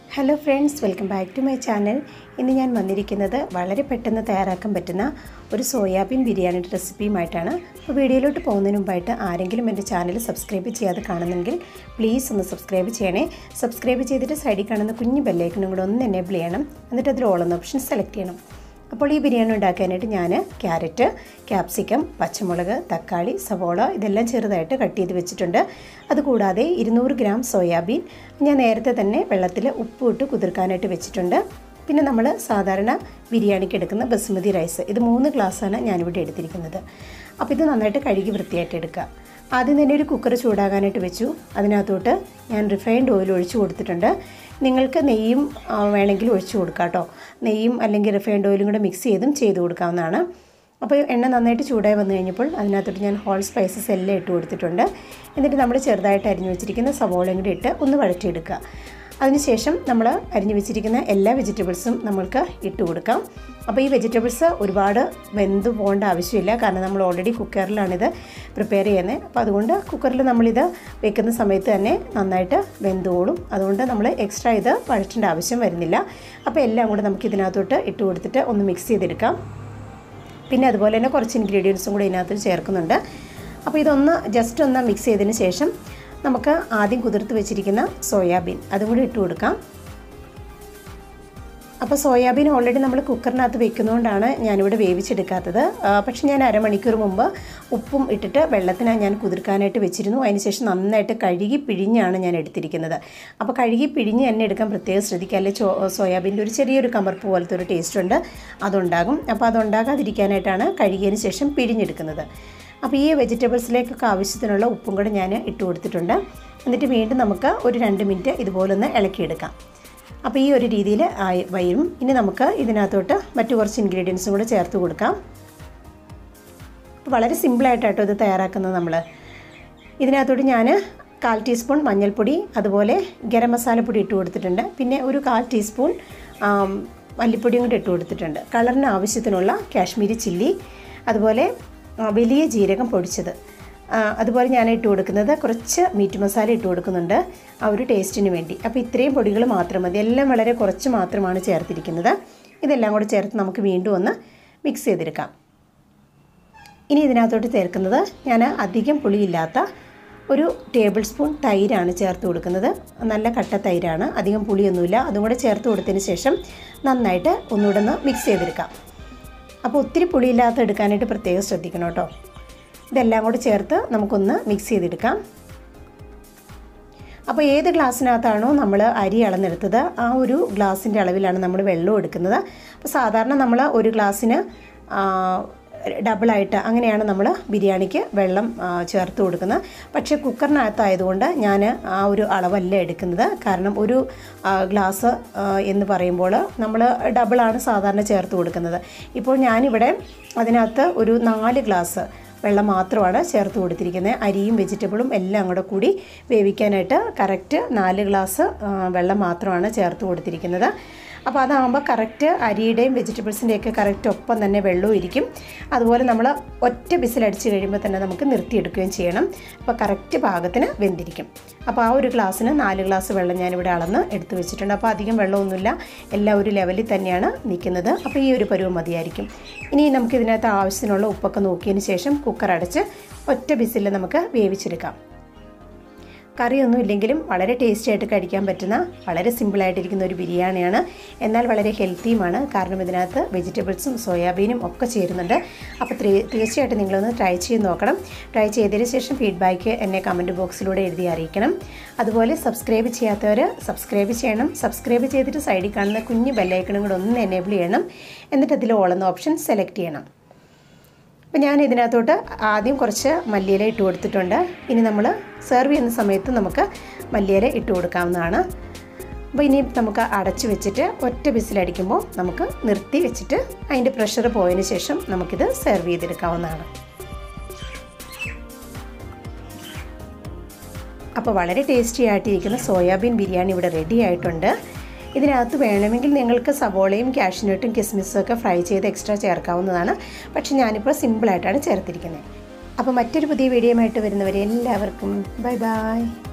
hello friends welcome back to my channel ഇന്ന് ഞാൻ വന്നിരിക്കുന്നത് വളരെ പെട്ടെന്ന് തയ്യാറാക്കാൻ പറ്റുന്ന ഒരു സോയാബീൻ ബിരിയാണിയുടെ റെസിപ്പിയുമായിട്ടാണ് അപ്പോൾ വീഡിയോയിലോട്ട് പോകുന്നതിന് മുമ്പായിട്ട് ആരെങ്കിലും എൻ്റെ ചാനൽ സബ്സ്ക്രൈബ് ചെയ്യാതെ കാണുന്നെങ്കിൽ പ്ലീസ് ഒന്ന് സബ്സ്ക്രൈബ് ചെയ്യണേ സബ്സ്ക്രൈബ് ചെയ്തിട്ട് സൈഡിൽ കാണുന്ന കുഞ്ഞു ബെല്ലൈക്കണും കൂടെ ഒന്ന് എനേബിൾ ചെയ്യണം എന്നിട്ട് അതിൽ ഓളെന്ന ഓപ്ഷൻ സെലക്ട് ചെയ്യണം അപ്പോൾ ഈ ബിരിയാണി ഉണ്ടാക്കാനായിട്ട് ഞാൻ ക്യാരറ്റ് ക്യാപ്സിക്കം പച്ചമുളക് തക്കാളി സവോള ഇതെല്ലാം ചെറുതായിട്ട് കട്ട് ചെയ്ത് വെച്ചിട്ടുണ്ട് അതുകൂടാതെ ഇരുന്നൂറ് ഗ്രാം സോയാബീൻ ഞാൻ നേരത്തെ തന്നെ വെള്ളത്തിൽ ഉപ്പ് ഇട്ട് കുതിർക്കാനായിട്ട് വെച്ചിട്ടുണ്ട് പിന്നെ നമ്മൾ സാധാരണ ബിരിയാണിക്ക് എടുക്കുന്ന ബസുമതി റൈസ് ഇത് മൂന്ന് ഗ്ലാസ്സാണ് ഞാനിവിടെ എടുത്തിരിക്കുന്നത് അപ്പോൾ ഇത് നന്നായിട്ട് കഴുകി വൃത്തിയായിട്ട് എടുക്കുക ആദ്യം തന്നെ ഒരു കുക്കർ ചൂടാകാനായിട്ട് വെച്ചു അതിനകത്തോട്ട് ഞാൻ റിഫൈൻഡ് ഓയിൽ ഒഴിച്ചു കൊടുത്തിട്ടുണ്ട് നിങ്ങൾക്ക് നെയ്യും ആ, വേണമെങ്കിൽ ഒഴിച്ചു കൊടുക്കാം കേട്ടോ നെയ്യും അല്ലെങ്കിൽ റിഫൈൻഡ് ഓയിലും കൂടെ മിക്സ് ചെയ്തും ചെയ്ത് കൊടുക്കാവുന്നതാണ് അപ്പോൾ എണ്ണ നന്നായിട്ട് ചൂടായി വന്നു കഴിഞ്ഞപ്പോൾ അതിനകത്തോട്ട് ഞാൻ ഹോൾ സ്പൈസസ് എല്ലാം ഇട്ട് കൊടുത്തിട്ടുണ്ട് എന്നിട്ട് നമ്മൾ ചെറുതായിട്ട് അരിഞ്ഞു വെച്ചിരിക്കുന്ന സവോളയും കൂടി ഇട്ട് ഒന്ന് വഴറ്റിയെടുക്കുക അതിനുശേഷം നമ്മൾ അരിഞ്ഞു വെച്ചിരിക്കുന്ന എല്ലാ വെജിറ്റബിൾസും നമ്മൾക്ക് ഇട്ട് കൊടുക്കാം അപ്പോൾ ഈ വെജിറ്റബിൾസ് ഒരുപാട് വെന്ത് പോകേണ്ട ആവശ്യമില്ല കാരണം നമ്മൾ ഓൾറെഡി കുക്കറിലാണിത് പ്രിപ്പയർ ചെയ്യുന്നത് അപ്പോൾ അതുകൊണ്ട് കുക്കറിൽ നമ്മളിത് വെക്കുന്ന സമയത്ത് തന്നെ നന്നായിട്ട് വെന്തോളും അതുകൊണ്ട് നമ്മൾ എക്സ്ട്രാ ഇത് വഴറ്റേണ്ട ആവശ്യം വരുന്നില്ല അപ്പോൾ എല്ലാം കൂടെ നമുക്ക് ഇതിനകത്തോട്ട് ഇട്ട് കൊടുത്തിട്ട് ഒന്ന് മിക്സ് ചെയ്തെടുക്കാം പിന്നെ അതുപോലെ തന്നെ കുറച്ച് ഇൻഗ്രീഡിയൻസും കൂടി ഇതിനകത്ത് ചേർക്കുന്നുണ്ട് അപ്പോൾ ഇതൊന്ന് ജസ്റ്റ് ഒന്ന് മിക്സ് ചെയ്തതിന് ശേഷം നമുക്ക് ആദ്യം കുതിർത്ത് വെച്ചിരിക്കുന്ന സോയാബീൻ അതും കൂടി ഇട്ട് കൊടുക്കാം അപ്പോൾ സോയാബീൻ ഓൾറെഡി നമ്മൾ കുക്കറിനകത്ത് വെക്കുന്നതുകൊണ്ടാണ് ഞാനിവിടെ വേവിച്ചെടുക്കാത്തത് ആ, പക്ഷെ ഞാൻ അരമണിക്കൂർ മുമ്പ് ഉപ്പും ഇട്ടിട്ട് വെള്ളത്തിന് ഞാൻ കുതിർക്കാനായിട്ട് വെച്ചിരുന്നു അതിനുശേഷം നന്നായിട്ട് കഴുകി പിഴിഞ്ഞാണ് ഞാൻ എടുത്തിരിക്കുന്നത് അപ്പോൾ കഴുകി പിഴിഞ്ഞ് തന്നെ എടുക്കാൻ പ്രത്യേകം ശ്രദ്ധിക്കുക അല്ലെങ്കിൽ ചോ സോയാബീൻ്റെ ഒരു ചെറിയൊരു കമർപ്പ് പോലത്തെ ഒരു ടേസ്റ്റ് ഉണ്ട് അതുണ്ടാകും അപ്പോൾ അതുണ്ടാകാതിരിക്കാനായിട്ടാണ് കഴുകിയതിന് ശേഷം പിഴിഞ്ഞെടുക്കുന്നത് അപ്പോൾ ഈ വെജിറ്റബിൾസിലേക്കൊക്കെ ആവശ്യത്തിനുള്ള ഉപ്പും കൂടെ ഞാൻ ഇട്ട് കൊടുത്തിട്ടുണ്ട് എന്നിട്ട് വീണ്ടും നമുക്ക് ഒരു രണ്ട് മിനിറ്റ് ഇതുപോലൊന്ന് ഇളക്കിയെടുക്കാം അപ്പോൾ ഈ ഒരു രീതിയിൽ ആയി വരും ഇനി നമുക്ക് ഇതിനകത്തോട്ട് മറ്റു കുറച്ച് ഇൻഗ്രീഡിയൻസും കൂടെ ചേർത്ത് കൊടുക്കാം വളരെ സിമ്പിളായിട്ടാട്ടോ ഇത് തയ്യാറാക്കുന്നത് നമ്മൾ ഇതിനകത്തോട്ട് ഞാൻ കാൽ ടീസ്പൂൺ മഞ്ഞൾപ്പൊടി അതുപോലെ ഗരം മസാലപ്പൊടി ഇട്ട് കൊടുത്തിട്ടുണ്ട് പിന്നെ ഒരു കാൽ ടീസ്പൂൺ ആം, മല്ലിപ്പൊടിയും കൂടി ഇട്ട് കൊടുത്തിട്ടുണ്ട് കളറിന് ആവശ്യത്തിനുള്ള കാശ്മീരി ചില്ലി അതുപോലെ ആ, വലിയ ജീരകം പൊടിച്ചത് ആ, അതുപോലെ ഞാൻ ഇട്ട് കൊടുക്കുന്നത് കുറച്ച് മീറ്റ് മസാല ഇട്ട് കൊടുക്കുന്നുണ്ട് ആ ഒരു ടേസ്റ്റിന് വേണ്ടി അപ്പോൾ ഇത്രയും പൊടികൾ മാത്രം മതി എല്ലാം വളരെ കുറച്ച് മാത്രമാണ് ചേർത്തിരിക്കുന്നത് ഇതെല്ലാം കൂടെ ചേർത്ത് നമുക്ക് വീണ്ടും ഒന്ന് മിക്സ് ചെയ്തെടുക്കാം ഇനി ഇതിനകത്തോട്ട് ചേർക്കുന്നത് ഞാൻ അധികം പുളിയില്ലാത്ത ഒരു ടേബിൾ സ്പൂൺ തൈരാണ് ചേർത്ത് കൊടുക്കുന്നത് നല്ല കട്ട തൈരാണ് അധികം പുളിയൊന്നുമില്ല അതും കൂടെ ചേർത്ത് കൊടുത്തതിന് ശേഷം നന്നായിട്ട് ഒന്നുകൂടെ ഒന്ന് മിക്സ് ചെയ്തെടുക്കാം അപ്പോൾ ഒത്തിരി പുളിയില്ലാത്ത എടുക്കാനായിട്ട് പ്രത്യേകം ശ്രദ്ധിക്കണം കേട്ടോ ഇതെല്ലാം കൂടി ചേർത്ത് നമുക്കൊന്ന് മിക്സ് ചെയ്തെടുക്കാം അപ്പോൾ ഏത് ഗ്ലാസ്സിനകത്താണോ നമ്മൾ അരി അളന്നെടുത്തത് ആ ഒരു ഗ്ലാസിൻ്റെ അളവിലാണ് നമ്മൾ വെള്ളം എടുക്കുന്നത് അപ്പോൾ സാധാരണ നമ്മൾ ഒരു ഗ്ലാസ്സിന് ആ, ഡബിളായിട്ട് അങ്ങനെയാണ് നമ്മൾ ബിരിയാണിക്ക് വെള്ളം ആ, ചേർത്ത് കൊടുക്കുന്നത് പക്ഷേ കുക്കറിനകത്തായതുകൊണ്ട് ഞാൻ ആ ഒരു അളവല്ല എടുക്കുന്നത് കാരണം ഒരു ആ, ഗ്ലാസ് ആ, എന്ന് പറയുമ്പോൾ നമ്മൾ ഡബിളാണ് സാധാരണ ചേർത്ത് കൊടുക്കുന്നത് ഇപ്പോൾ ഞാനിവിടെ അതിനകത്ത് ഒരു നാല് ഗ്ലാസ് വെള്ളം മാത്രമാണ് ചേർത്ത് കൊടുത്തിരിക്കുന്നത് അരിയും വെജിറ്റബിളും എല്ലാം കൂടെ കൂടി വേവിക്കാനായിട്ട് കറക്റ്റ് നാല് ഗ്ലാസ് ആ, വെള്ളം മാത്രമാണ് ചേർത്ത് കൊടുത്തിരിക്കുന്നത് അപ്പോൾ അതാകുമ്പോൾ കറക്റ്റ് അരിയുടെയും വെജിറ്റബിൾസിൻ്റെയൊക്കെ കറക്റ്റ് ഒപ്പം തന്നെ വെള്ളവും ഇരിക്കും അതുപോലെ നമ്മൾ ഒറ്റ ബിസിലടിച്ച് കഴിയുമ്പോൾ തന്നെ നമുക്ക് നിർത്തിയെടുക്കുകയും ചെയ്യണം അപ്പോൾ കറക്റ്റ് പാകത്തിന് വെന്തിരിക്കും അപ്പോൾ ആ ഒരു ഗ്ലാസ്സിന് നാല് ഗ്ലാസ് വെള്ളം ഞാനിവിടെ അളന്ന് എടുത്ത് വെച്ചിട്ടുണ്ട് അപ്പോൾ അധികം വെള്ളമൊന്നുമില്ല എല്ലാം ഒരു ലെവലിൽ തന്നെയാണ് നിൽക്കുന്നത് അപ്പോൾ ഈ ഒരു പരുവം മതിയായിരിക്കും ഇനി നമുക്ക് ഇതിനകത്ത് ആവശ്യത്തിനുള്ള ഉപ്പൊക്കെ നോക്കിയതിന് ശേഷം കുക്കർ അടച്ച് ഒറ്റ ബിസിൽ നമുക്ക് വേവിച്ചെടുക്കാം കറിയൊന്നും ഇല്ലെങ്കിലും വളരെ ടേസ്റ്റി ആയിട്ട് കഴിക്കാൻ പറ്റുന്ന വളരെ സിമ്പിളായിട്ടിരിക്കുന്ന ഒരു ബിരിയാണിയാണ് എന്നാൽ വളരെ ഹെൽത്തിയുമാണ് കാരണം ഇതിനകത്ത് വെജിറ്റബിൾസും സോയാബീനും ഒക്കെ ചേരുന്നുണ്ട് അപ്പോൾ ത്രീ- തീർച്ചയായിട്ടും നിങ്ങളൊന്ന് ട്രൈ ചെയ്ത് നോക്കണം ട്രൈ ചെയ്തതിന് ശേഷം ഫീഡ്ബാക്ക് എന്നെ കമൻറ്റ് ബോക്സിലൂടെ എഴുതി അറിയിക്കണം അതുപോലെ സബ്സ്ക്രൈബ് ചെയ്യാത്തവർ സബ്സ്ക്രൈബ് ചെയ്യണം സബ്സ്ക്രൈബ് ചെയ്തിട്ട് സൈഡിൽ കാണുന്ന കുഞ്ഞ് ബെല്ലൈക്കണും കൂടെ ഒന്ന് എനേബിൾ ചെയ്യണം എന്നിട്ട് അതിൽ ഓളെന്ന ഓപ്ഷൻ സെലക്ട് ചെയ്യണം അപ്പം ഞാൻ ഇതിനകത്തോട്ട് ആദ്യം കുറച്ച് മല്ലിയില ഇട്ട് കൊടുത്തിട്ടുണ്ട് ഇനി നമ്മൾ സെർവ് ചെയ്യുന്ന സമയത്ത് നമുക്ക് മല്ലിയില ഇട്ട് കൊടുക്കാവുന്നതാണ് അപ്പോൾ ഇനി നമുക്ക് അടച്ച് വെച്ചിട്ട് ഒറ്റ ബിസിലടിക്കുമ്പോൾ നമുക്ക് നിർത്തി വെച്ചിട്ട് അതിൻ്റെ പ്രഷർ പോയതിന് ശേഷം നമുക്കിത് സെർവ് ചെയ്തെടുക്കാവുന്നതാണ് അപ്പോൾ വളരെ ടേസ്റ്റി ആയിട്ടിരിക്കുന്ന സോയാബീൻ ബിരിയാണി ഇവിടെ റെഡി ആയിട്ടുണ്ട് ഇതിനകത്ത് വേണമെങ്കിൽ നിങ്ങൾക്ക് സവോളയും കാഷ്നട്ടും കിസ്മിസും ഒക്കെ ഫ്രൈ ചെയ്ത് എക്സ്ട്രാ ചേർക്കാവുന്നതാണ് പക്ഷെ ഞാനിപ്പോൾ സിമ്പിളായിട്ടാണ് ചേർത്തിരിക്കുന്നത് അപ്പോൾ മറ്റൊരു പുതിയ വീഡിയോയുമായിട്ട് വരുന്നവരെ എല്ലാവർക്കും ബൈ ബൈ